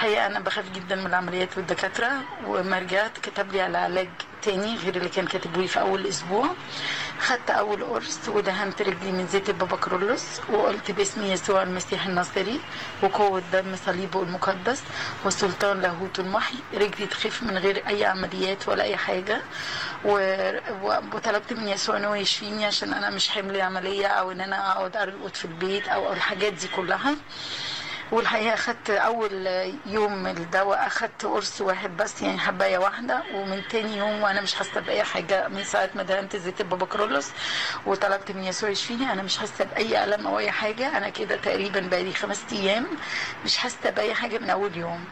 الحقيقة أنا بخاف جدا من العمليات والدكاترة وما رجعت كتب لي على علاج تاني غير اللي كان كاتبه لي في أول أسبوع خدت أول قرص ودهنت رجلي من زيت البابا كرولوس وقلت باسم يسوع المسيح الناصري وقوة دم صليبه المقدس وسلطان لاهوت المحي رجلي تخف من غير أي عمليات ولا أي حاجة و... و... وطلبت من يسوع إن هو يشفيني عشان أنا مش حمل عملية أو إن أنا أقعد أرقد في البيت أو الحاجات دي كلها والحقيقه اخدت اول يوم من الدواء اخدت قرص واحد بس يعني حبايه واحده ومن تاني يوم وانا مش حاسه باي حاجه من ساعه ما دهنت زيت البابا كرولوس وطلبت من يسوع يشفيني انا مش حاسه باي الم او اي حاجه انا كده تقريبا بقالي خمس ايام مش حاسه باي حاجه من اول يوم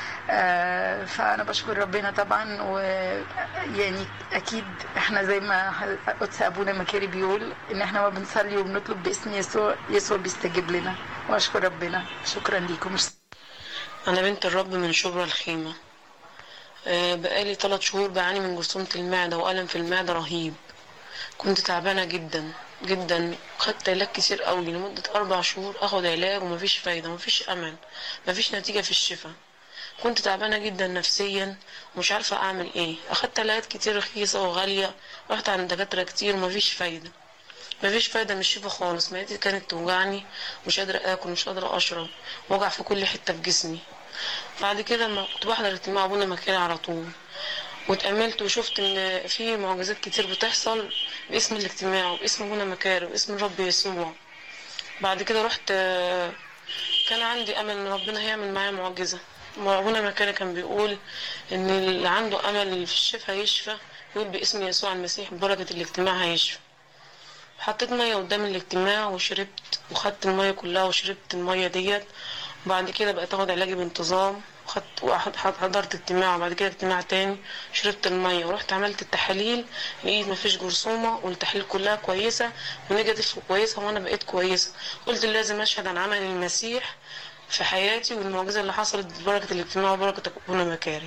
آه، فانا بشكر ربنا طبعا ويعني اكيد احنا زي ما قدس ابونا مكاري بيقول ان احنا ما بنصلي وبنطلب باسم يسوع يسوع بيستجيب لنا واشكر ربنا شكرا ليكم أنا بنت الرب من شبرا الخيمة آه، بقالي ثلاث شهور بعاني من جرثومة المعدة وألم في المعدة رهيب كنت تعبانة جدا جدا خدت علاج كتير قوي لمدة أربع شهور أخد علاج ومفيش فايدة مفيش أمل مفيش نتيجة في الشفاء كنت تعبانة جدا نفسيا ومش عارفة أعمل إيه أخدت علاجات كتير رخيصة وغالية رحت عند دكاترة كتير ومفيش فايدة مفيش فايدة من الشفا خالص معدتي كانت توجعني مش قادرة آكل مش قادرة أشرب وجع في كل حتة في جسمي بعد كده لما كنت بحضر اجتماع أبونا مكاني على طول واتأملت وشفت إن في معجزات كتير بتحصل باسم الاجتماع وباسم أبونا مكاري وباسم الرب يسوع بعد كده رحت آه، كان عندي أمل إن ربنا هيعمل معايا معجزة أبونا مكاري كان بيقول إن اللي عنده أمل في الشفاء يشفى يقول باسم يسوع المسيح ببركة الاجتماع هيشفى حطيت مية قدام الاجتماع وشربت وخدت المية كلها وشربت المية ديت وبعد كده بقيت اخد علاجي بانتظام وخدت وأحد- حضرت اجتماع وبعد كده اجتماع تاني شربت المية ورحت عملت التحاليل لقيت مفيش جرثومة والتحاليل كلها كويسة ونيجاتيف كويسة وانا بقيت كويسة قلت لازم اشهد عن عمل المسيح في حياتي والمعجزة اللي حصلت ببركة الاجتماع وبركة أبونا مكاري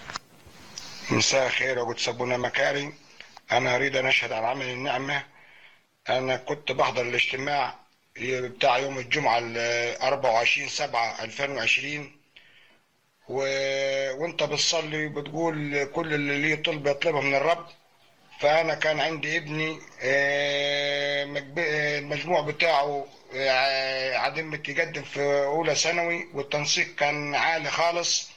مساء الخير وقد سبونا مكاري أنا أريد أن أشهد عن عمل النعمة أنا كنت بحضر الاجتماع بتاع يوم الجمعة ال 24 7 2020 و... وأنت بتصلي بتقول كل اللي ليه طلب يطلبه من الرب فأنا كان عندي ابني آه، مجب- آه، المجموع بتاعه آه، عدم يقدم في أولى ثانوي والتنسيق كان عالي خالص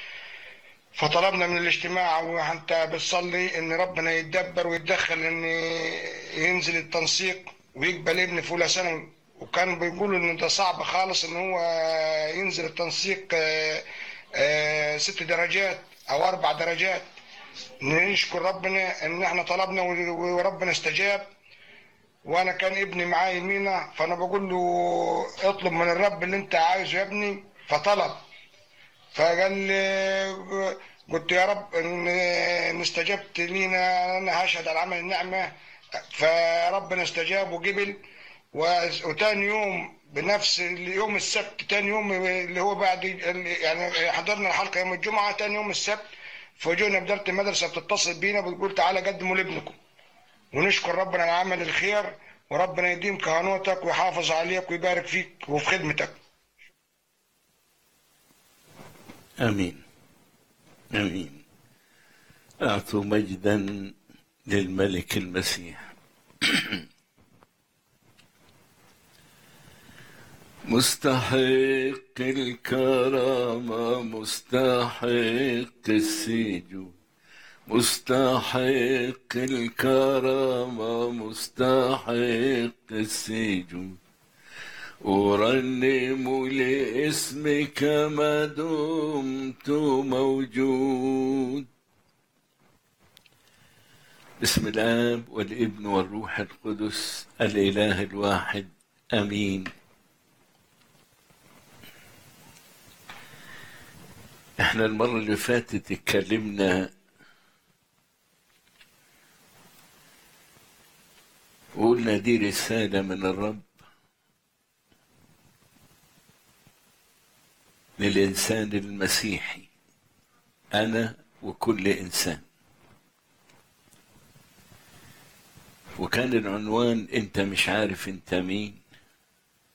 فطلبنا من الاجتماع وانت بتصلي ان ربنا يتدبر ويتدخل ان ينزل التنسيق ويقبل ابني في اولى ثانوي وكان بيقولوا ان ده صعب خالص ان هو ينزل التنسيق آه، آه، ست درجات او اربع درجات نشكر ربنا ان احنا طلبنا وربنا استجاب وانا كان ابني معايا يمينة فانا بقول له اطلب من الرب اللي انت عايزه يا ابني فطلب فقال لي قلت يا رب ان إن استجبت لينا انا هشهد على عمل النعمه فربنا استجاب وقبل و- وتاني يوم بنفس يوم السبت تاني يوم اللي هو بعد يعني حضرنا الحلقه يوم الجمعه تاني يوم السبت فجونا بدرت المدرسه بتتصل بينا بتقول تعالى قدموا لابنكم ونشكر ربنا على عمل الخير وربنا يديم كهنوتك ويحافظ عليك ويبارك فيك وفي خدمتك امين امين اعطوا مجدا للملك المسيح مستحق الكرامة مستحق السجود مستحق الكرامة مستحق السجود أرنم لاسمك ما دمت موجود بسم الآب والابن والروح القدس الإله الواحد آمين احنا المرة اللي فاتت اتكلمنا وقلنا دي رسالة من الرب للإنسان المسيحي أنا وكل إنسان وكان العنوان أنت مش عارف أنت مين